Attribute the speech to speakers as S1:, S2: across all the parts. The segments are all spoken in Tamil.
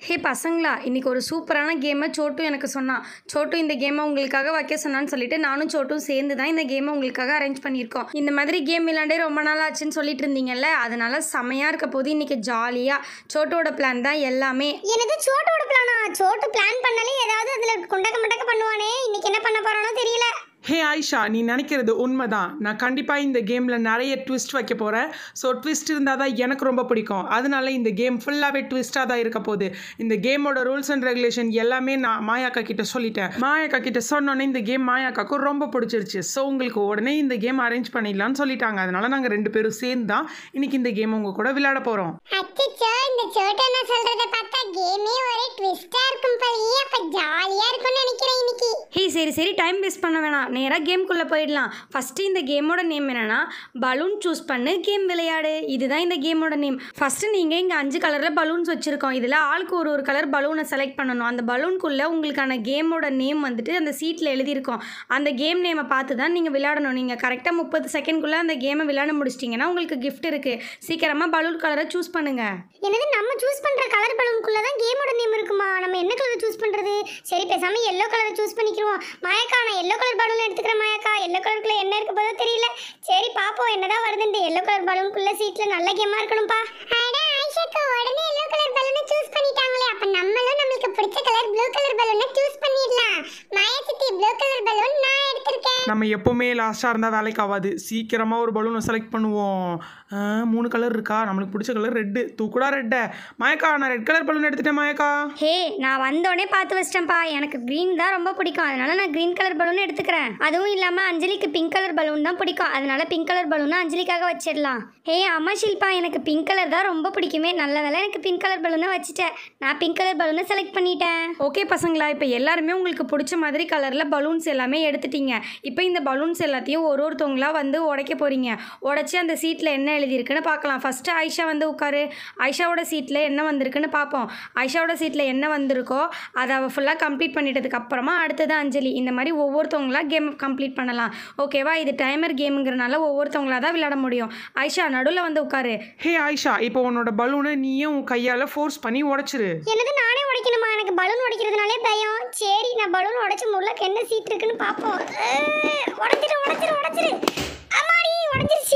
S1: ஹே பசங்களா இன்னைக்கு ஒரு சூப்பரான கேமை சோட்டு எனக்கு சொன்னான் சோட்டு இந்த கேமை உங்களுக்காக வைக்க சொன்னான்னு சொல்லிட்டு நானும் சோட்டும் சேர்ந்து தான் இந்த கேமை உங்களுக்காக அரேஞ்ச் பண்ணியிருக்கோம் இந்த மாதிரி கேம் விளாண்டே ரொம்ப நாள் ஆச்சுன்னு சொல்லிட்டு இருந்தீங்கல்ல அதனால செமையாக இருக்க போது இன்னைக்கு ஜாலியாக சோட்டோட பிளான் தான் எல்லாமே
S2: எனக்கு சோட்டோட பிளானா சோட்டு பிளான் பண்ணாலே ஏதாவது அதுல குண்டக்க மண்டக்க பண்ணுவானே இன்னைக்கு என்ன பண்ண போறானோ தெரியல
S3: ஹே ஆயிஷா நீ நினைக்கிறது உண்மைதான் நான் கண்டிப்பாக இந்த கேமில் நிறைய ட்விஸ்ட் வைக்க போகிறேன் ஸோ ட்விஸ்ட் இருந்தால் தான் எனக்கு ரொம்ப பிடிக்கும் அதனால இந்த கேம் ஃபுல்லாகவே ட்விஸ்ட்டாக தான் இருக்க போகுது இந்த கேமோட ரூல்ஸ் அண்ட் ரெகுலேஷன் எல்லாமே நான் மாயாக்கா கிட்ட சொல்லிட்டேன் மாயாக்கா கிட்ட சொன்னோன்னே இந்த கேம் மாயாக்காக்கும் ரொம்ப பிடிச்சிருச்சு ஸோ உங்களுக்கு உடனே இந்த கேம் அரேஞ்ச் பண்ணிடலாம்னு சொல்லிட்டாங்க அதனால நாங்கள் ரெண்டு பேரும் சேர்ந்து தான் இன்னைக்கு இந்த கேம் உங்க கூட விளையாட போகிறோம்
S2: அச்சச்சோ இந்த சோட்டு என்ன சொல்றத பார்த்தா கேமே ஒரே ட்விஸ்டா இருக்கும் போலயே அப்ப ஜாலியா இருக்கும்னு நினைக்கிறேன் இன்னைக்கு
S1: ஹே சரி சரி டைம் வேஸ்ட் பண்ண வேணாம் நேராக கேம்குள்ளே போயிடலாம் ஃபஸ்ட்டு இந்த கேமோட நேம் என்னன்னா பலூன் சூஸ் பண்ணு கேம் விளையாடு இதுதான் இந்த கேமோட நேம் ஃபஸ்ட்டு நீங்கள் இங்கே அஞ்சு கலரில் பலூன்ஸ் வச்சுருக்கோம் இதில் ஆளுக்கு ஒரு ஒரு கலர் பலூனை செலக்ட் பண்ணணும் அந்த பலூனுக்குள்ளே உங்களுக்கான கேமோட நேம் வந்துட்டு அந்த சீட்டில் எழுதியிருக்கோம் அந்த கேம் நேமை பார்த்து தான் நீங்கள் விளையாடணும் நீங்கள் கரெக்டாக முப்பது செகண்ட்குள்ளே அந்த கேமை விளையாட முடிச்சிட்டிங்கன்னா உங்களுக்கு கிஃப்ட் இருக்குது சீக்கிரமாக பலூன் கலரை சூஸ் பண்ணுங்கள்
S2: என்னது நம்ம சூஸ் பண்ற கலர் பலூனுக்குள்ள தான் கேமோட நேம் இருக்குமா நம்ம என்ன கலர் சூஸ் பண்றது சரி பேசாம எல்லோ கலர் சூஸ் பண்ணிக்கிறோம் மாயக்கா நான் எல்லோ கலர் பலூன் எடுத்துக்கிறேன் மாயக்கா எல்லோ கலருக்குள்ள என்ன இருக்க போதோ தெரியல சரி பாப்போம் என்னதான் வருது இந்த எல்லோ கலர் பலூனுக்குள்ள சீட்ல நல்ல கேமா இருக்கணும்பா அட ஆயிஷாக்கா உடனே எல்லோ கலர் பலூனை சூஸ் பண்ணிட்டாங்களே அப்ப நம்மளும் நம்மளுக்கு பிடிச்ச கலர் ப்ளூ கலர் பலூனை சூஸ் பண்ணிடலாம் மாயா சித்தி ப்ளூ கலர் பலூன் நான் எடுத்திருக்கேன்
S3: நம்ம எப்போவுமே லாஸ்ட்டாக இருந்தால் வேலைக்கு ஆகாது சீக்கிரமாக ஒரு பலூனை செலக்ட் பண்ணுவோம் ஆ, மூணு கலர் இருக்கா நம்மளுக்கு பிடிச்ச கலர் ரெட்டு தூக்குடா ரெட்டை மாயக்கா நான் ரெட் கலர் பலூன் எடுத்துட்டேன் மாயக்கா
S1: ஹே நான் வந்தோடனே பார்த்து வச்சிட்டேன்ப்பா எனக்கு க்ரீன் தான் ரொம்ப பிடிக்கும் அதனால நான் க்ரீன் கலர் பலூன் எடுத்துக்கிறேன் அதுவும் இல்லாமல் அஞ்சலிக்கு பிங்க் கலர் பலூன் தான் பிடிக்கும் அதனால பிங்க் கலர் பலூனை அஞ்சலிக்காக வச்சிடலாம் ஹே அம்மா ஷில்பா எனக்கு பிங்க் கலர் தான் ரொம்ப பிடிக்குமே நல்ல வேலை எனக்கு பிங்க் கலர் பலூனை வச்சுட்டேன் நான் பிங்க் கலர் பலூனை செலக்ட் பண்ணிட்டேன் ஓகே பசங்களா இப்போ எல்லாருமே உங்களுக்கு பிடிச்ச மாதிரி கலரில் பலூன்ஸ் எல்லாமே எடுத்துட்டீங்க இப்போ இந்த பலூன்ஸ் எல்லாத்தையும் ஒரு ஒருத்தவங்களா வந்து உடைக்க போகிறீங்க உடைச்சி அந்த சீட்டில் என்ன எழுதியிருக்குன்னு பார்க்கலாம் ஃபஸ்ட்டு ஆயிஷா வந்து உட்காரு ஆயிஷாவோட சீட்டில் என்ன வந்திருக்குன்னு பார்ப்போம் ஆயிஷாவோட சீட்டில் என்ன வந்திருக்கோ அதை அவள் ஃபுல்லாக கம்ப்ளீட் பண்ணிட்டதுக்கு அப்புறமா அடுத்தது அஞ்சலி இந்த மாதிரி ஒவ்வொருத்தவங்களா கேம் கம்ப்ளீட் பண்ணலாம் ஓகேவா இது டைமர் கேமுங்கிறனால ஒவ்வொருத்தவங்களா தான் விளையாட முடியும் ஆயிஷா நடுவில் வந்து உட்காரு
S3: ஹே ஆயிஷா இப்போ உன்னோட பலூனை நீயே உன் கையால் ஃபோர்ஸ் பண்ணி உடைச்சிரு
S2: என்னது நானே உடைக்கணுமா எனக்கு பலூன் உடைக்கிறதுனாலே பயம் சரி நான் பலூன் உடைச்சு முள்ளக்கு என்ன சீட் இருக்குன்னு பார்ப்போம் அஹ், உடைச்சிரு உடைச்சிரு உடைச்சிரு அம்மாடி உடைஞ்சிருச்சு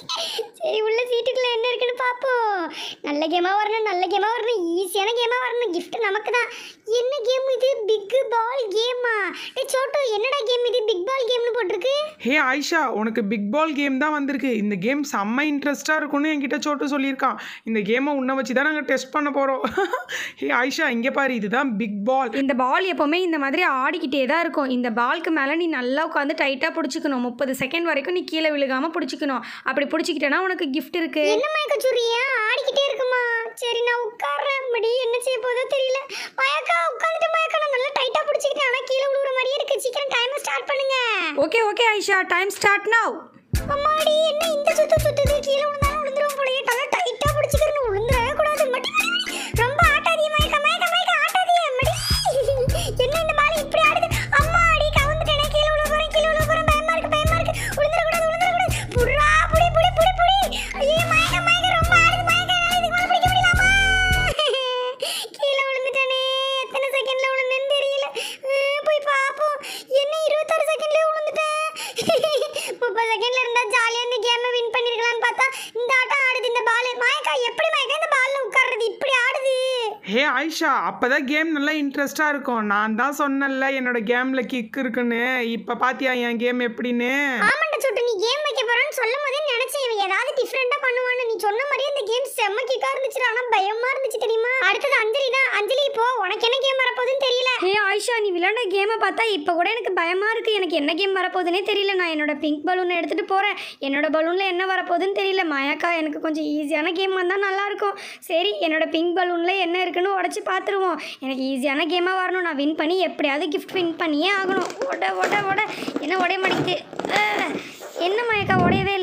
S2: சரி உள்ள சீட்டுக்குள்ள என்ன இருக்குன்னு பார்ப்போம் நல்ல கேமா வரணும் நல்ல கேமா வரணும் ஈஸியான கேமா வரணும் gift நமக்கு தான் என்ன கேம் இது பிக் பால் கேமா டே சோட்டு என்னடா கேம் இது பிக் பால் கேம்னு போட்டிருக்கு
S3: ஹே ஆயிஷா உனக்கு பிக் பால் கேம் தான் வந்திருக்கு இந்த கேம் செம்ம இன்ட்ரெஸ்ட்டாக இருக்கும்னு என்கிட்ட சோட்டு சொல்லியிருக்கான் இந்த கேமை உன்னை வச்சு தான் நாங்கள் டெஸ்ட் பண்ண போகிறோம் ஹே ஆயிஷா இங்கே பாரு இதுதான் பிக் பால்
S1: இந்த பால் எப்போவுமே இந்த மாதிரி ஆடிக்கிட்டே தான் இருக்கும் இந்த பால்க்கு மேலே நீ நல்லா உட்காந்து டைட்டாக பிடிச்சிக்கணும் முப்பது செகண்ட் வரைக்கும் நீ கீழே விழுகாமல் பிடிச்சிக்கணும் அப்படி பிடிச்சிக்கிட்டேன்னா உனக்கு கிஃப்ட் இருக்குது
S2: என்ன மயக்க சுரியா ஆடிக்கிட்டே இருக்குமா சரி நான் உட்கார்றேன் மடி என்ன செய்ய போதோ தெரியல மயக்கா உட்காந்துட்டு மயக்கா நான் நல்லா டைட்டா பிடிச்சிக்கிட்டேன் ஆனா கீழே விழுற மாதிரியே இருக்கு சீக்கிரம் டைமை ஸ்டார்ட் பண்ணுங்க
S1: okay okay Aisha time start now
S2: அம்மாடி என்ன இந்த சுத்து சுத்துது கீழே விழுந்தாலும் விழுந்துரும் போலயே நல்லா டைட்டா பிடிச்சிக்கிறேன்னு விழுந்துடவே கூடாது மடி மடி, மடி. ரொம்ப ஆட்டாதீங்க மயக்கா மயக்கா மயக்கா ஆட்டாதீங்க மடி என்ன இந்த பால் இப்படி ஆடுது அம்மாடி கவுந்துட்டேனே கீழே விழ போறேன் கீழே விழ போறேன் பயமா இருக்கு பயமா இருக்கு விழுந்துட கூடாது விழுந்துட கூடாது புடுறா புடி புடி புடி புடி ஐயோ மயக்கா மயக்கா ரொம்ப ஆடுது மயக்கா என்னால இதுக்கு மேல பிடிக்க முடியலாமா கீழே விழுந்துட்டேனே எத்தனை செகண்ட்ல விழுந்தேன்னு தெரியல அஹ் போய் பாப்போம் என்ன இருபத்தாறு செகண்ட்லயே விழுந்துட்டேன் முப்பது செகண்ட்ல இருந்தா ஜாலியா இந்த கேமை வின் பண்ணிருக்கலாம்னு பார்த்தா இந்த ஆட்டம் ஆடுது இந்த பால் மாயக்கா எப்படி மாயக்கா இந்த பால்ல உட்கார்றது இப்படி ஆடுது
S3: ஹே ஆயிஷா அப்போ தான் கேம் நல்லா இன்ட்ரெஸ்ட்டாக இருக்கும் நான் தான் சொன்னேன்ல என்னோட கேமில் கிக் இருக்குன்னு இப்போ பாத்தியா என் கேம் எப்படின்னு
S2: ஆமாண்ட சொட்டு நீ கேம் வைக்க போறேன்னு சொல்லும் போதே நினைச்சேன் இவன் ஏதாவது டிஃப்ரெண்டா பண்ணுவான்னு நீ சொன்ன மாதிரியே இந்த கேம் செம்ம கிக்கா இருந்துச்சு ஆனா பயமா இருந்துச்சு தெரியுமா அடுத்தது அஞ்சலி தான் அஞ்சலி இப்போ உனக்கு என்ன கேம் வரப்போகுதுன்னு தெரியல
S1: ஹே ஆயிஷா நீ விளையாண்ட கேமை பார்த்தா இப்போ கூட எனக்கு பயமாக இருக்குது எனக்கு என்ன கேம் வரப்போகுதுன்னே தெரியல நான் என்னோட பிங்க் பலூனை எடுத்துகிட்டு போகிறேன் என்னோட பலூனில் என்ன வரப்போகுதுன்னு தெரியல மாயாக்கா எனக்கு கொஞ்சம் ஈஸியான கேம் வந்தால் நல்லாயிருக்கும் சரி என்னோட பிங்க் பலூனில் என்ன இருக்குன்னு உடச்சி பார்த்துருவோம் எனக்கு ஈஸியான கேமாக வரணும் நான் வின் பண்ணி எப்படியாவது கிஃப்ட் வின் பண்ணியே ஆகணும் ஓட ஓட ஓட என்ன உடைய மாட்டேங்குது அஹ், என்ன மாயாக்கா உடையவே இல்லை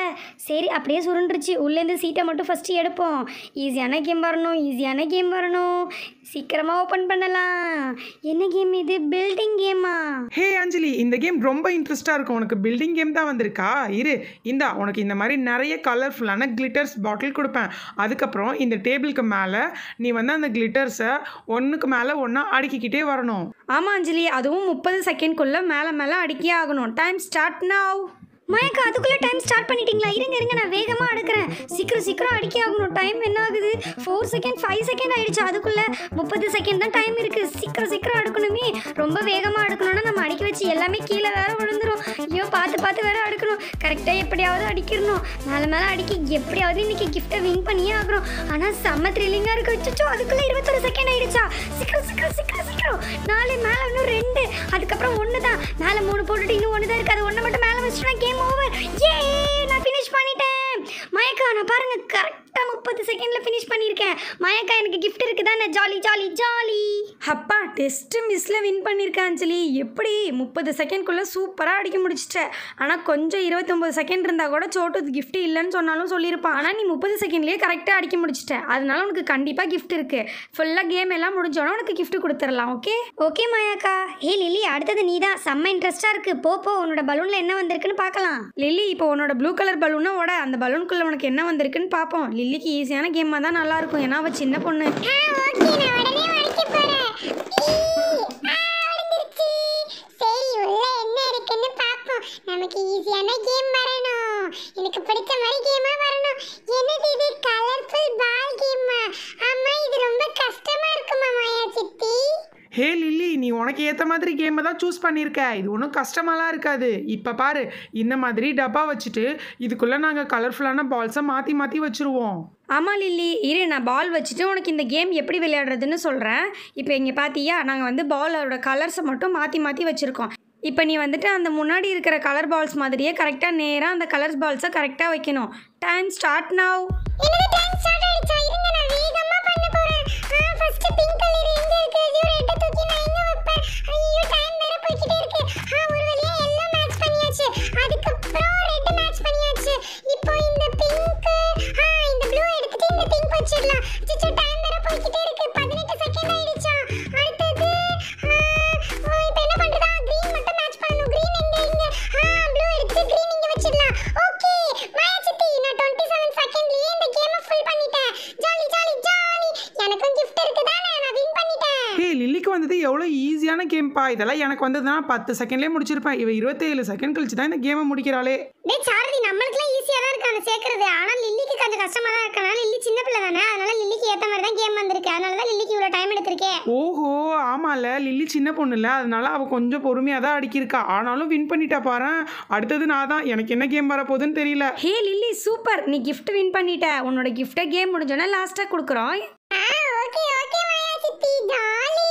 S1: சரி அப்படியே சுருண்டுருச்சு உள்ளேருந்து சீட்டை மட்டும் ஃபஸ்ட்டு எடுப்போம் ஈஸியான கேம் வரணும் ஈஸியான கேம் வரணும் சீக்கிரமாக ஓப்பன் பண்ணலாம் என்ன கேம் இது பில்டிங் கேமா
S3: ஹே அஞ்சலி இந்த கேம் ரொம்ப இன்ட்ரெஸ்டாக இருக்கும் உனக்கு பில்டிங் கேம் தான் வந்திருக்கா இரு இந்தா உனக்கு இந்த மாதிரி நிறைய கலர்ஃபுல்லான கிளிட்டர்ஸ் பாட்டில் கொடுப்பேன் அதுக்கப்புறம் இந்த டேபிளுக்கு மேலே நீ வந்து அந்த கிளிட்டர்ஸை ஒன்றுக்கு மேலே ஒன்றா அடுக்கிக்கிட்டே வரணும்
S4: ஆமாம் அஞ்சலி அதுவும் முப்பது செகண்ட்குள்ளே மேலே மேலே அடிக்கே ஆகணும் டைம் ஸ்டார்ட் நவ்
S1: மயக்கா அதுக்குள்ளே டைம் ஸ்டார்ட் பண்ணிட்டீங்களா இருங்க இருங்க நான் வேகமாக அடுக்கிறேன் சீக்கிரம் சீக்கிரம் அடிக்க ஆகணும் டைம் என்ன ஆகுது ஃபோர் செகண்ட் ஃபைவ் செகண்ட் ஆயிடுச்சு அதுக்குள்ளே முப்பது செகண்ட் தான் டைம் இருக்குது சீக்கிரம் சீக்கிரம் அடுக்கணுமே ரொம்ப வேகமாக அடுக்கணும்னா நம்ம அடிக்க வச்சு எல்லாமே கீழே வேற விழுந்துரும் ஐயோ பார்த்து பார்த்து வேற அடுக்கணும் கரெக்டாக எப்படியாவது அடிக்கிறணும் மேலே மேலே அடிக்கி எப்படியாவது இன்னைக்கு கிஃப்ட்டை வின் பண்ணியே ஆகிறோம் ஆனால் செம்ம த்ரில்லிங்காக இருக்கு வச்சுச்சோ அதுக்குள்ளே இருபத்தொரு செகண்ட் ஆயிடுச்சா சீக்கிரம் சீக்கிரம் சீக்கிரம் சீக்கிரம் நாலு மேலே இன்னும் ரெண்டு அதுக்கப்புறம் ஒன்று தான் மேலே மூணு போட்டுட்டு இன்னும் ஒன்று தான் இருக்கு அது ஒன்று மட்டும் மேலே வச்சுட்டா கேம் ஓவர் ஏ நான் ஃபினிஷ் பண்ணிட்டேன் மயக்கா நான் பாருங்க கரெக்டாக முப்பது செகண்டில் ஃபினிஷ் பண்ணியிருக்கேன் மயக்கா எனக்கு கிஃப்ட் இருக்குதானே ஜாலி ஜாலி ஜாலி
S4: அப்பா டெஸ்ட்டு மிஸ்ஸில் வின் பண்ணியிருக்கேன் அஞ்சலி எப்படி முப்பது செகண்ட்குள்ளே சூப்பராக அடிக்க முடிச்சிட்டேன் ஆனால் கொஞ்சம் இருபத்தொம்பது செகண்ட் இருந்தால் கூட சோட்டு gift இல்லைன்னு சொன்னாலும் சொல்லியிருப்பான் ஆனால் நீ முப்பது செகண்ட்லேயே கரெக்டாக அடிக்க முடிச்சிட்ட அதனால உனக்கு கண்டிப்பாக gift இருக்குது ஃபுல்லாக கேம் எல்லாம் முடிஞ்சோன்னா உனக்கு gift கொடுத்துடலாம் ஓகே
S1: ஓகே மாயாக்கா ஏ லில்லி அடுத்தது நீ தான் செம்ம இன்ட்ரெஸ்டாக இருக்கு போ போ உன்னோட பலூனில் என்ன வந்திருக்குன்னு பார்க்கலாம்
S4: லில்லி இப்போ உன்னோட ப்ளூ கலர் பலூனை ஓட அந்த பலூனுக்குள்ளே உனக்கு என்ன வந்திருக்குன்னு பார்ப்போம் லில்லிக்கு ஈஸியான கேமாக தான் நல்லா இருக்கும் ஏன்னா அவள் சின்ன பொண்ணு
S2: ஆ ஓகே நான் உடனே உடைக்க போறேன் ஈ, ஆ உடைஞ்சிருச்சு சரி உள்ள என்ன இருக்குன்னு பாப்போம் நமக்கு ஈஸியான கேம் வரணும் எனக்கு பிடிச்ச மாதிரி கேமா வரணும் என்னது இது கலர்ஃபுல் பால் கேமா ஆமா இது ரொம்ப கஷ்டமா இருக்குமா மாயா சித்தி
S3: ஹே லில்லி நீ உனக்கு ஏற்ற மாதிரி கேமை தான் சூஸ் பண்ணியிருக்க இது ஒன்றும் கஷ்டமாலாம் இருக்காது இப்போ பாரு இந்த மாதிரி டப்பா வச்சுட்டு இதுக்குள்ளே நாங்கள் கலர்ஃபுல்லான பால்ஸை மாற்றி மாற்றி வச்சுருவோம்
S4: ஆமாம் லில்லி இரு நான் பால் வச்சுட்டு உனக்கு இந்த கேம் எப்படி விளையாடுறதுன்னு சொல்கிறேன் இப்போ இங்கே பார்த்தியா நாங்கள் வந்து பாலோட கலர்ஸை மட்டும் மாற்றி மாற்றி வச்சுருக்கோம் இப்போ நீ வந்துட்டு அந்த முன்னாடி இருக்கிற கலர் பால்ஸ் மாதிரியே கரெக்டாக நேராக அந்த கலர்ஸ் பால்ஸை கரெக்டாக வைக்கணும் டைம் ஸ்டார்ட் நவ்
S2: என்னது டைம் ஸ்டார்ட் ஆயிடுச்சா இருங்க நான் வேகமா பண்ண போறேன் ஆ ஃபர்ஸ்ட் பிங்க் கலர் எங்க இருக்கு ஐயோ ரெட் தூக்கி நான் எங்க வைப்பேன் ஐயோ டைம் வேற போய்க்கிட்டே இருக்கு ஆ ஒரு வழியா எல்லோ மேட்ச் பண்ணியாச்சு அதுக்கப்புறம் ரெட் மேட்ச் பண்ணியாச்சு இப்போ இந்த பிங்க் ஆ இந்த ப்ளூ எடுத்துட்டு இந்த பிங்க் வச்சிடலாம் சிச்சோ டைம் வேற போய்க்கிட்டே இருக்கு 18 செகண்ட் ஆயிடுச்சா அடுத்தது ஆ, ஓ, இப்போ என்ன பண்றதா கிரீன் மட்டும் மேட்ச் பண்ணனும் கிரீன் எங்க இங்க ஆ ப்ளூ எடுத்து கிரீன் இங்க வச்சிடலாம் ஓகே மாயா சித்தி நான் 27 செகண்ட்லயே இந்த கேமை ஃபுல் பண்ணிட்டேன் ஜாலி ஜாலி ஜாலி எனக்கும் gift இருக்குதானே நான் வின் பண்ணிட்டேன்
S3: ஹே லில்லிக்கு வந்தது எவ்வளோ ஈஸியான கேம்ப்பா இதெல்லாம் எனக்கு வந்ததுன்னா பத்து செகண்ட்லேயே முடிச்சிருப்பேன் இவ இருபத்தேழு செகண்ட் கழிச்சு தான் இந்த கேமை முடிக்கிறாளே
S2: டேய் சாரதி நம்மளுக்குலாம் ஈஸியா தான் இருக்கு அந்த சேர்க்கறது ஆனா லில்லிக்கு கொஞ்சம் கஷ்டமா தான் இருக்கனால லில்லி சின்ன பிள்ளை தானே அதனால லில்லிக்கு ஏத்த மாதிரி தான் கேம் வந்திருக்கு அதனால தான் லில்லிக்கு இவ்வளவு டைம் எடுத்திருக்கேன்
S3: ஓஹோ ஆமால லில்லி சின்ன பொண்ணு இல்லை அதனால அவள் கொஞ்சம் பொறுமையாக தான் அடிக்கிருக்கா ஆனாலும் வின் பண்ணிட்டா பாரு அடுத்தது நான் தான் எனக்கு என்ன கேம் வரப்போகுதுன்னு தெரியல
S4: ஹே லில்லி சூப்பர் நீ gift வின் பண்ணிட்ட உன்னோட கிஃப்ட்டை கேம் முடிஞ்சோன்னா லாஸ்ட்டாக கொடுக்குறோம்
S2: ஆ ஓகே ஓகே மாயா சித்தி ஜாலி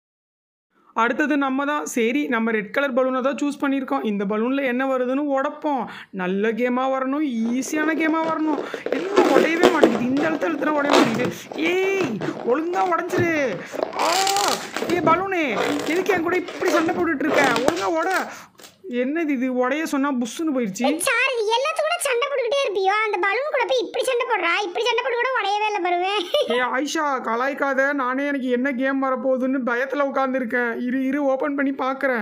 S3: அடுத்தது நம்ம தான் சரி நம்ம ரெட் கலர் பலூனை தான் சூஸ் பண்ணியிருக்கோம் இந்த பலூனில் என்ன வருதுன்னு உடப்போம் நல்ல கேமாக வரணும் ஈஸியான கேமாக வரணும் என்ன உடையவே மாட்டேங்குது இந்த இடத்துல எழுத்துனா உடைய மாட்டேங்குது ஏய் ஒழுங்கா உடஞ்சிரு ஆ ஏ பலூனே எதுக்கு என் கூட இப்படி சண்டை போட்டுட்டு இருக்க ஒழுங்கா உட என்னது இது உடைய சொன்னா புஷ்ஷுன்னு போயிடுச்சு
S2: சாரதி எல்லாத்து கூட சண்டை போட்டுக்கிட்டே இருப்பியோ அந்த பலூன் கூட போய் இப்படி சண்டை போடுறா இப்படி சண்டை போட்டு கூட உடையவே இல்லை பருவேன்
S3: ஏ ஆயிஷா கலாய்க்காத நானே எனக்கு என்ன கேம் வரப்போகுதுன்னு பயத்தில் உட்காந்துருக்கேன் இரு இரு ஓப்பன் பண்ணி பார்க்குறேன்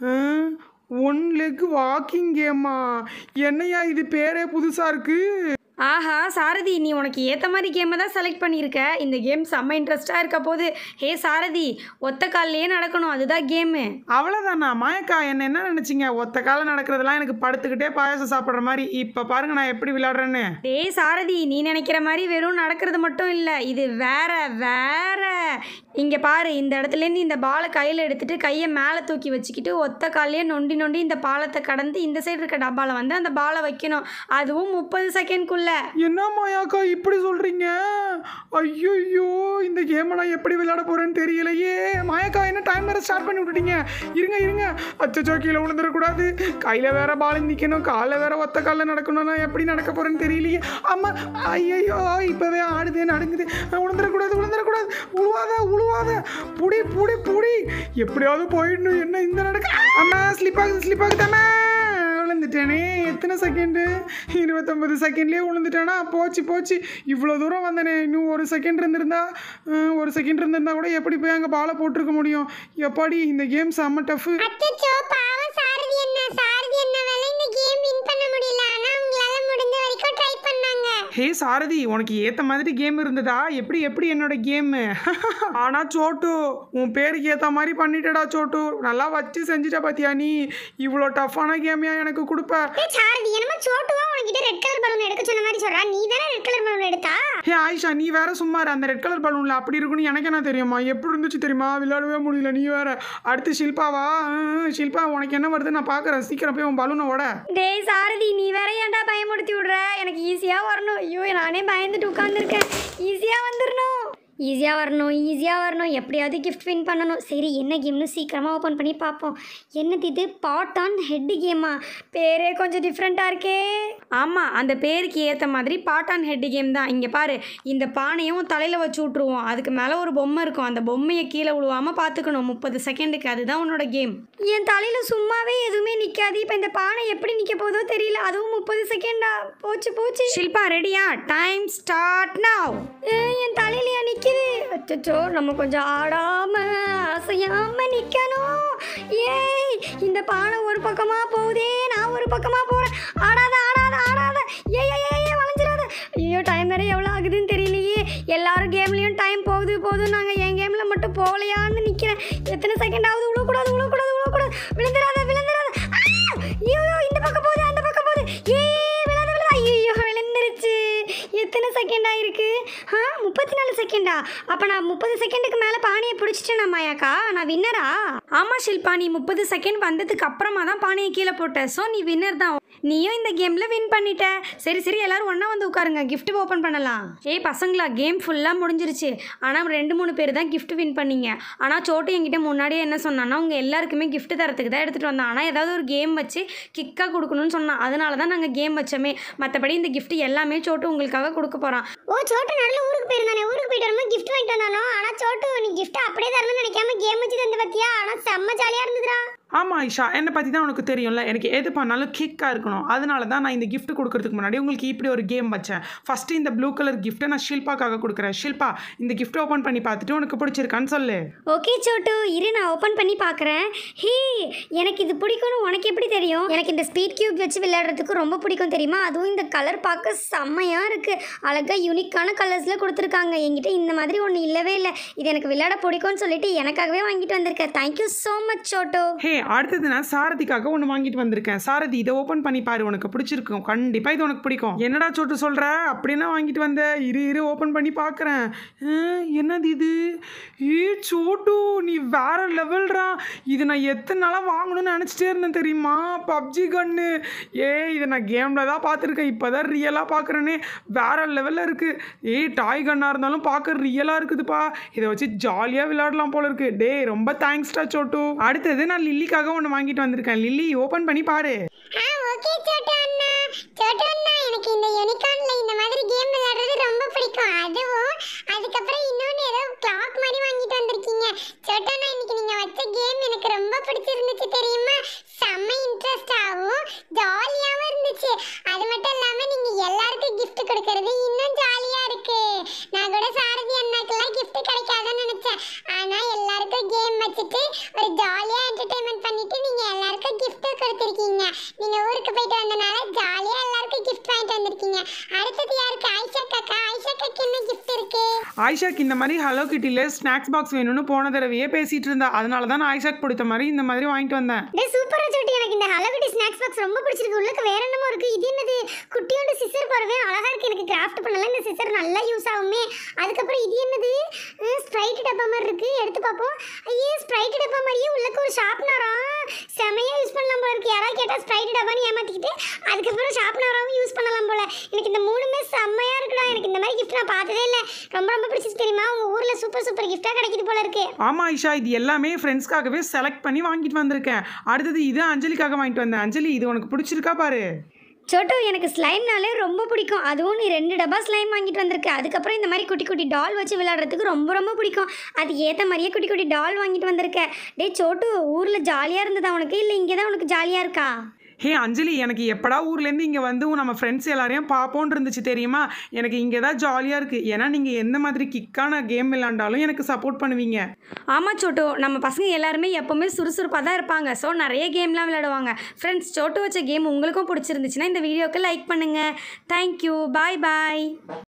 S3: ஒன் லெக் வாக்கிங் கேமா என்னையா இது பேரே புதுசாக இருக்குது
S4: ஆஹா சாரதி நீ உனக்கு ஏற்ற மாதிரி கேமை தான் செலக்ட் பண்ணியிருக்க இந்த கேம் செம்ம இன்ட்ரெஸ்டாக இருக்க போது ஹே சாரதி ஒத்த கால்லையே நடக்கணும் அதுதான் கேமு
S3: அவ்வளோதானா மாயக்கா என்ன என்ன நினச்சிங்க ஒத்த காலம் நடக்கிறதெல்லாம் எனக்கு படுத்துக்கிட்டே பாயாசம் சாப்பிட்ற மாதிரி இப்போ பாருங்க நான் எப்படி விளையாடுறேன்னு
S4: டேய் சாரதி நீ நினைக்கிற மாதிரி வெறும் நடக்கிறது மட்டும் இல்லை இது வேற வேற இங்கே பாரு இந்த இடத்துலேருந்து இந்த பாலை கையில் எடுத்துட்டு கையை மேலே தூக்கி வச்சுக்கிட்டு ஒத்த கால்லையே நொண்டி நொண்டி இந்த பாலத்தை கடந்து இந்த சைடு இருக்க டப்பாவில் வந்து அந்த பாலை வைக்கணும் அதுவும் முப்பது செகண்ட்குள்ள
S3: என்ன மாயாக்கா இப்படி சொல்கிறீங்க ஐயோ இந்த கேமை நான் எப்படி விளையாட போகிறேன்னு தெரியலையே மாயாக்கா என்ன டைம் வேறு ஸ்டார்ட் பண்ணி விட்டுட்டீங்க இருங்க இருங்க அச்சச்சோ கீழே விழுந்துடக்கூடாது கையில் வேற பால் நிற்கணும் காலில் வேற ஒத்த காலில் நடக்கணும் நான் எப்படி நடக்க போகிறேன்னு தெரியலையே அம்மா ஐயோ இப்போவே ஆடுதே நடுங்குது விழுந்துடக்கூடாது விழுந்துடக்கூடாது உழுவாத உழுவாத புடி புடி புடி எப்படியாவது போயிடணும் என்ன இந்த நடக்க அம்மா ஸ்லிப் ஆகுது ஸ்லிப் ஆகுதாம்மா விழுந்துட்டேன் விழுந்துட்டேனே எத்தனை செகண்டு இருபத்தொம்பது செகண்ட்லேயே விழுந்துட்டேனா போச்சு போச்சு இவ்வளோ தூரம் வந்தனே இன்னும் ஒரு செகண்ட் இருந்திருந்தா அஹ், ஒரு செகண்ட் இருந்திருந்தா கூட எப்படி போய் அங்கே பாலை போட்டிருக்க முடியும் எப்பாடி இந்த கேம் செம்ம டஃப்பு
S2: அச்சச்சோ பாவம் சாரதி அண்ணா சாரதி அண்ணாவால இந்த கேம் வின் பண்ண முடியல ஆனா அவங்களால முடிஞ்ச வரைக்கும் ட்ரை பண்ணாங்க
S3: ஹே சாரதி உனக்கு ஏற்ற மாதிரி கேம் இருந்ததா எப்படி எப்படி என்னோட கேமு ஆனால் சோட்டு உன் பேருக்கு ஏற்ற மாதிரி பண்ணிட்டடா சோட்டு நல்லா வச்சு செஞ்சுட்ட பாத்தியா நீ இவ்வளோ டஃப்பான கேமையா எனக்கு கொடுப்ப
S2: ஏய், சாரதி என்னமோ சோட்டுவா உனக்கிட்ட ரெட் கலர் பலூன் எடுக்க சொன்ன மாதிரி சொல்றா நீ தானே ரெட் கலர் பலூன் எடுத்தா
S3: ஹே ஆயிஷா நீ வேற சும்மா இரு. அந்த ரெட் கலர் பலூன்ல அப்படி இருக்குன்னு எனக்கு என்ன தெரியுமா எப்படி இருந்துச்சு தெரியுமா விளையாடவே முடியல நீ வேற அடுத்து ஷில்பாவா ஆ, ஷில்பா உனக்கு என்ன வருது நான் பார்க்குறேன் சீக்கிரம் போய் உன் பலூனை ஓட
S1: டேய் சாரதி நீ வேற ஏன்டா பயமுடுத்தி விடுற எனக்கு ஈஸியாக வரணும் ஐயோ நானே பயந்துட்டு உட்காந்துருக்கேன் ஈஸியாக வந்துடணும் ஈஸியாக வரணும் ஈஸியாக வரணும் எப்படியாவது கிஃப்ட் வின் பண்ணணும் சரி என்ன கேம்னு சீக்கிரமாக ஓப்பன் பண்ணி பார்ப்போம் என்னது இது பாட் ஆன் ஹெட் கேமா பேரே கொஞ்சம் டிஃப்ரெண்ட்டாக இருக்கே
S4: ஆமாம் அந்த பேருக்கு ஏற்ற மாதிரி பாட் ஆன் ஹெட் கேம் தான் இங்கே பாரு இந்த பானையும் தலையில் வச்சு விட்ருவோம் அதுக்கு மேலே ஒரு பொம்மை இருக்கும் அந்த பொம்மையை கீழே விழுவாமல் பார்த்துக்கணும் முப்பது செகண்டுக்கு அதுதான் உன்னோட கேம்
S1: என் தலையில் சும்மாவே எதுவுமே நிற்காது இப்போ இந்த பானை எப்படி நிற்க போதோ தெரியல அதுவும் முப்பது செகண்டா போச்சு போச்சு
S4: ஷில்பா ரெடியா டைம் ஸ்டார்ட் நவ்
S1: ஏய், என் தலையிலையா நிற்கிது அச்சச்சோ நம்ம கொஞ்சம் ஆடாம அசையாம நிற்கணும் ஏய் இந்த பானை ஒரு பக்கமாக போகுதே நான் ஒரு பக்கமாக போகிறேன் ஆடாத ஆடாத ஆடாத ஏய் ஏய் ஏய், ஏய் வளைஞ்சிடாத ஐயோ டைம் வேற எவ்வளோ ஆகுதுன்னு தெரியலையே எல்லாரும் கேம்லேயும் டைம் போகுது போகுது நாங்கள் என் கேமில் மட்டும் போகலையான்னு நிற்கிறேன் எத்தனை செகண்ட் ஆகுது விழக்கூடாது விழக்கூடாது விழக்கூடாது விழுந்துடாத விழுந்துடாத ஆ! ஐயோ இந்த பக்கம் போகுது அந்த பக்கம் போகுது ஏய் விழாத விழாத ஐயோ விழுந்துருச்சு எத்தனை செகண்ட் ஆயிருக்கு ஆ முப்பத்தி நாலு செகண்டா அப்போ நான் முப்பது செகண்டுக்கு மேலே பானையை பிடிச்சிட்டேனா மாயாக்கா நான் வின்னரா
S4: ஆமாம் ஷில்பா நீ முப்பது செகண்ட் வந்ததுக்கு அப்புறமா தான் பானையை கீழே போட்ட ஸோ நீ வின்னர் தான் நீயும் இந்த கேமில் வின் பண்ணிட்ட சரி சரி எல்லாரும் ஒன்றா வந்து உட்காருங்க gift ஓப்பன் பண்ணலாம் ஏய் பசங்களா கேம் ஃபுல்லாக முடிஞ்சிருச்சு ஆனால் ரெண்டு மூணு பேர் தான் gift வின் பண்ணீங்க ஆனால் சோட்டு என்கிட்ட முன்னாடியே என்ன சொன்னான்னா உங்க எல்லாருக்குமே gift தரத்துக்கு தான் எடுத்துகிட்டு வந்தான் ஆனால் ஏதாவது ஒரு கேம் வச்சு கிக்காக கொடுக்கணும்னு சொன்னான் அதனால தான் நாங்கள் கேம் வச்சோமே மற்றபடி இந்த gift எல்லாமே சோட்டு உங்களுக்காக கொடுக்க போகிறான்
S2: ஓ சோட்டு நடுவில் ஊருக்கு போயிருந்தானே ஊருக்கு போயிட்டு வரும்போது கிஃப்ட் வாங்கிட்டு வந்தானோ ஆனா சோட்டு நீ கிஃப்ட் அப்படியே தரணும்னு நினைக்காம கேம் வச்சு தந்து பார்த்தியா ஆனா செம்ம ஜாலியா இருந்ததுடா
S3: ஆமாம் ஐஷா என்னை பற்றி தான் உனக்கு தெரியும்ல எனக்கு எது பண்ணாலும் கிக்காக இருக்கணும் அதனால தான் நான் இந்த gift கொடுக்கறதுக்கு முன்னாடி உங்களுக்கு இப்படி ஒரு கேம் வச்சேன் ஃபஸ்ட்டு இந்த ப்ளூ கலர் கிஃப்ட்டை நான் ஷில்பாக்காக கொடுக்குறேன் ஷில்பா இந்த gift ஓப்பன் பண்ணி பார்த்துட்டு உனக்கு பிடிச்சிருக்கான்னு சொல்லு
S1: ஓகே சோட்டு இரு நான் ஓப்பன் பண்ணி பார்க்குறேன் ஹே எனக்கு இது பிடிக்கும்னு உனக்கு எப்படி தெரியும் எனக்கு இந்த ஸ்பீட் கியூப் வச்சு விளையாடுறதுக்கு ரொம்ப பிடிக்கும் தெரியுமா அதுவும் இந்த கலர் பார்க்க செம்மையாக இருக்குது அழகாக யூனிக்கான கலர்ஸில் கொடுத்துருக்காங்க என்கிட்ட இந்த மாதிரி ஒன்று இல்லவே இல்லை இது எனக்கு விளையாட பிடிக்கும்னு சொல்லிட்டு எனக்காகவே வாங்கிட்டு வந்திருக்கேன் தேங்க்யூ ஸோ மச் சோட்டு
S3: ஹே அடுத்தது நான் சாரதிக்காக ஒன்று வாங்கிட்டு வந்திருக்கேன் சாரதி இதை ஓப்பன் பண்ணி பாரு உனக்கு பிடிச்சிருக்கும் கண்டிப்பாக இது உனக்கு பிடிக்கும் என்னடா சோட்டு சொல்கிற அப்படின்னா வாங்கிட்டு வந்த இரு இரு ஓப்பன் பண்ணி பார்க்குறேன் என்னது இது ஏ சோட்டு நீ வேற லெவல்ரா இது நான் எத்தனை நாளாக வாங்கணும்னு நினச்சிட்டே இருந்தேன் தெரியுமா பப்ஜி கன்னு ஏ இதை நான் கேமில் தான் பார்த்துருக்கேன் இப்போ தான் ரியலாக பார்க்குறேனே வேற லெவலில் இருக்குது ஏய் டாய் கன்னாக இருந்தாலும் பார்க்க ரியலாக இருக்குதுப்பா இதை வச்சு ஜாலியாக விளையாடலாம் போல இருக்கு டேய் ரொம்ப தேங்க்ஸ்டா சோட்டு அடுத்தது நான் லில்லிக்காக ஒன்று வாங்கிட்டு வந்திருக்கேன் லில்லி ஓப்பன் பண்ணி பாரு
S2: ஆ ஓகே சோட்டு அண்ணா சோட்டு அண்ணா எனக்கு இந்த யூனிகார்ன்ல இந்த மாதிரி கேம் விளையாடுறது ரொம்ப பிடிக்கும் அதுவும் அதுக்கப்புறம் இன்னொன்று ஏதோ கிளாக் மாதிரி வாங்கிட்டு வந்திருக்கீங்க சோட்டு அண்ணா இன்னைக்கு நீங்க வச்ச கேம் எனக்கு ரொம்ப பிடிச்சிருந்துச்சு தெரியுமா செம்ம இன்ட்ரெஸ்டாகவும் ஜாலியாகவும் இருந்துச்சு அது மட்டும் இல்லாம நீங்க எல்லாருக்கும் gift கொடுக்கறது இன்னும் ஜாலியா இருக்கு நான் கூட சாரதி அண்ணாக்கெல்லாம் gift கிடைக்காதுன்னு நினைச்சேன் ஆனா எல்லாருக்கும் கேம் வச்சுட்டு ஒரு ஜாலியா என்டர்டைன்மெண்ட் பண்ணிட்டு நீங்க எல்லாருக்கும் gift கொடுத்துருக்கீங்க நீங்க ஊருக்கு போயிட்டு வந்தனால ஜாலியா எல்லாருக்கும் gift வாங்கிட்டு வந்திருக்கீங்க அடுத்தது யாருக்கு ஆயிஷா காக்கா ஆயிஷா காக்கு என்ன gift இருக்கு
S3: ஆயிஷாக்கு இந்த மாதிரி ஹலோ கிட்டியில் ஸ்நாக்ஸ் பாக்ஸ் வேணும்னு போன தடவையே பேசிகிட்டு இருந்தா அதனால தான் நான் ஆயிஷாக்கு பிடித்த மாதிரி இந்த மாதிரி வாங்கிட்டு வந்தேன்
S2: டேய் சூப்பரா சோட்டி எனக்கு இந்த ஹலகுட்டி ஸ்நாக்ஸ் பாக்ஸ் ரொம்ப பிடிச்சிருக்கு உள்ளுக்கு வேற என்னமோ இருக்கு இது என்னது குட்டியோண்டு சிசர் பாருங்க அழகா இருக்கு எனக்கு கிராஃப்ட் பண்ணலாம் இந்த சிசர் நல்லா யூஸ் ஆகுமே அதுக்கப்புறம் இது என்னது ஸ்ப்ரைட் டப்பா மாதிரி இருக்கு எடுத்து பார்ப்போம் ஐயே ஸ்ப்ரைட் டப்பா மாதிரியே உள்ளுக்கு ஒரு ஷார்ப்னரா செமையா யூஸ் பண்ணலாம் போல இருக்கு யாராவது கேட்டா ஸ்ப்ரைட் டப்பான்னு ஏமாத்திக்கிட்டு அதுக்கப்புறம் ஷார்ப்னராகவும் யூஸ் பண்ணலாம் போல எனக்கு இந்த மூணுமே செம்மையா இருக்குடா எனக்கு இந்த மாதிரி gift நான் பார்த்ததே இல்லை ரொம்ப ரொம்ப பிடிச்சிச்சு தெரியுமா உங்க ஊர்ல சூப்பர் சூப்பர் கிஃப்டா கிடைக்குது போல இருக்கு
S3: ஆமாம் ஆயிஷா இது எல்லாமே ஃப்ரெண்ட்ஸ்க்காகவே செலக்ட் பண்ணி வாங்கிட்டு வந்திருக்கேன் அடுத்தது இது அஞ்சலிக்காக வாங்கிட்டு வந்தேன் அஞ்சலி இது உனக்கு பிடிச்சிருக்கா பாரு
S1: சோட்டு எனக்கு ஸ்லைம்னாலே ரொம்ப பிடிக்கும் அதுவும் நீ ரெண்டு டப்பா ஸ்லைம் வாங்கிட்டு வந்திருக்க அதுக்கப்புறம் இந்த மாதிரி குட்டி குட்டி டால் வச்சு விளையாடுறதுக்கு ரொம்ப ரொம்ப பிடிக்கும் அது ஏற்ற மாதிரியே குட்டி குட்டி டால் வாங்கிட்டு வந்திருக்க டேய் சோட்டு ஊரில் ஜாலியாக இருந்ததா உனக்கு இல்லை இங்கே தான் உனக்கு ஜாலியாக இருக்கா
S3: ஹே அஞ்சலி எனக்கு எப்படா ஊர்லேருந்து இங்கே வந்து நம்ம ஃப்ரெண்ட்ஸ் எல்லாரையும் பார்ப்போன்னு இருந்துச்சு தெரியுமா எனக்கு இங்கே தான் ஜாலியாக இருக்குது ஏன்னா நீங்கள் எந்த மாதிரி கிக்கான கேம் விளாண்டாலும் எனக்கு சப்போர்ட் பண்ணுவீங்க
S4: ஆமாம் சோட்டு நம்ம பசங்க எல்லாருமே எப்போவுமே சுறுசுறுப்பாக தான் இருப்பாங்க ஸோ நிறைய கேம்லாம் விளையாடுவாங்க ஃப்ரெண்ட்ஸ் சோட்டு வச்ச கேம் உங்களுக்கும் பிடிச்சிருந்துச்சுன்னா இந்த வீடியோக்கு லைக் பண்ணுங்கள் தேங்க்யூ பாய் பாய்